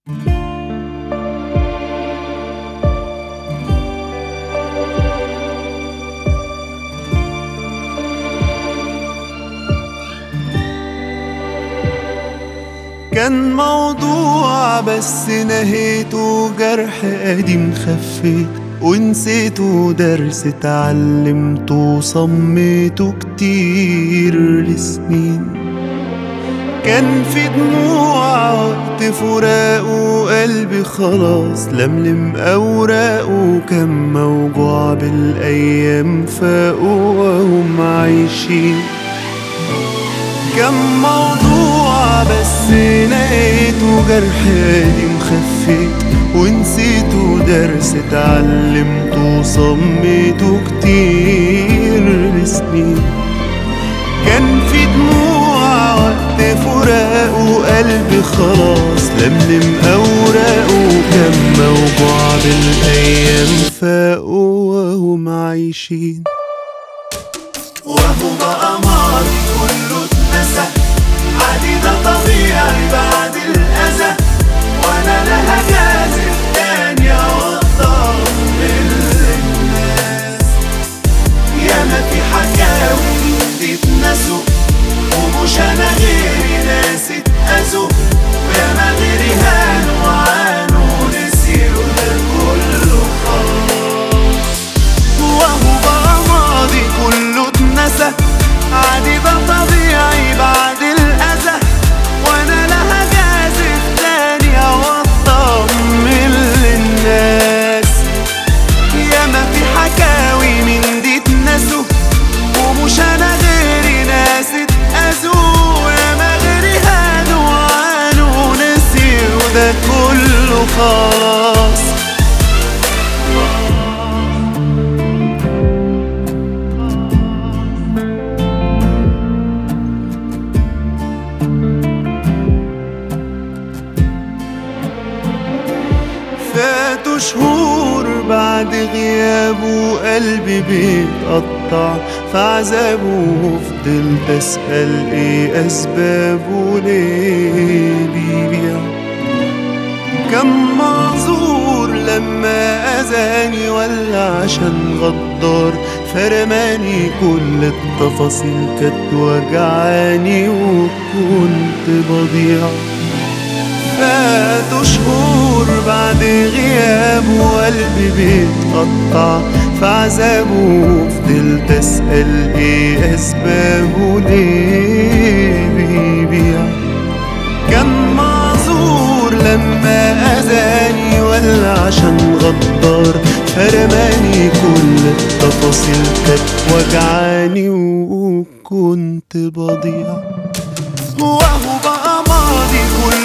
كان موضوع بس نهيته جرح قديم خفيت ونسيته درس اتعلمته وصميته كتير لسنين كان في دموع وقت فراقه قلبي خلاص لملم أوراقه كان موجوع بالأيام فاقوا وهم عايشين كان موضوع بس نهيته جرح قديم خفيت ونسيته درس اتعلمته وصميته كتير لسنين كان في دموع وقت فراقه قلبي خلاص لملم أوراقه كان موجوع بالأيام فاقوا وهم عايشين وهو بقى ماضي كله اتنسى عادي ده طبيعي بعد الأذى وأنا لا هجازف تاني أوضح للناس ياما في حكاوي تتنسوا ومش أنا غيري ناس اتأذوا وياما غيري هانوا وعانوا نسيوا ده كله خلاص وهو بقى ماضي كله اتنسى عادي ده طبيعي بعد الأذى وأنا لا هجازف تاني أو أطمن للناس ياما في حكاوي من دي اتنسوا ومش أنا غيري ناس اتأذوا ياما غيري هانوا وعانوا نسيوا ده كله خلاص فاتوا شهور بعد غيابه قلبي بيتقطع في عذابه وفضلت أسأل ايه أسبابه ليه بيبيع كم معذور لما أذاني ولا عشان غدار فرماني كل التفاصيل كانت وجعاني وكنت بضيع فاتوا شهور بعد غيابه وقلبي بيتقطع في عذابه فضلت أسأل ايه أسبابه ليه بيبيع كان معذور لما أذاني ولا عشان غدار فرماني كل التفاصيل كانت وجعاني وكنت بضيع وهو بقى ماضي كل